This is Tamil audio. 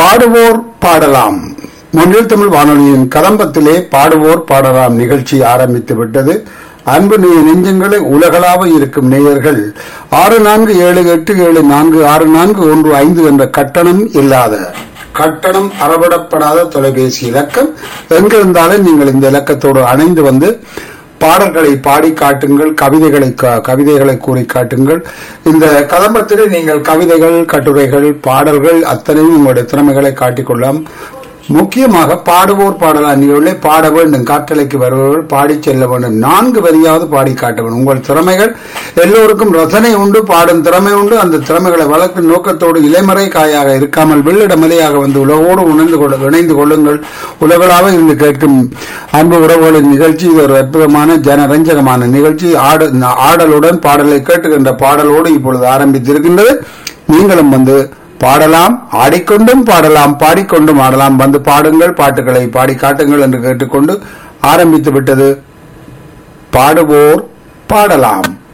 பாடுவோர் பாடலாம் முன்னில் தமிழ் வானொலியின் கதம்பத்திலே பாடுவோர் பாடலாம் நிகழ்ச்சி ஆரம்பித்து விட்டது அன்பு நேய நெஞ்சங்களை உலகளாவ இருக்கும் நேயர்கள் ஆறு நான்கு ஏழு எட்டு ஏழு நான்கு ஆறு நான்கு ஒன்று ஐந்து என்ற கட்டணம் இல்லாத கட்டணம் அறவிடப்படாத தொலைபேசி இலக்கம் எங்கிருந்தாலும் நீங்கள் இந்த இலக்கத்தோடு அணைந்து வந்து பாடல்களை பாடி காட்டுங்கள் கவிதைகளை கா- கவிதைகளை கூறி காட்டுங்கள் இந்த கதம்பத்திலே நீங்கள் கவிதைகள் கட்டுரைகள் பாடல்கள் அத்தனையும் உங்களுடைய திறமைகளை காட்டிக்கொள்ளலாம் முக்கியமாக பாடுவோர் பாடலாம் நிகழ்வுகளை பாட வேண்டும் காற்றலைக்கு வருபவர்கள் பாடி செல்ல வேண்டும் நான்கு வரியாவது பாடி காட்ட வேண்டும் உங்கள் திறமைகள் எல்லோருக்கும் ரசனை உண்டு பாடும் திறமை உண்டு அந்த திறமைகளை வளர்க்கும் நோக்கத்தோடு இலைமறை காயாக இருக்காமல் வெள்ளிட மலையாக வந்து உலகோடு உணர்ந்து கொள்ள இணைந்து கொள்ளுங்கள் உலகளாக இருந்து கேட்கும் அன்பு உறவுகளின் நிகழ்ச்சி இது ஒரு அற்புதமான ஜனரஞ்சகமான நிகழ்ச்சி ஆட ஆடலுடன் பாடலை கேட்டுகின்ற பாடலோடு இப்பொழுது ஆரம்பித்திருக்கின்றது நீங்களும் வந்து பாடலாம் ஆடிக்கொண்டும் பாடலாம் பாடிக்கொண்டும் ஆடலாம் வந்து பாடுங்கள் பாட்டுகளை பாடி காட்டுங்கள் என்று கேட்டுக்கொண்டு ஆரம்பித்து விட்டது பாடுவோர் பாடலாம்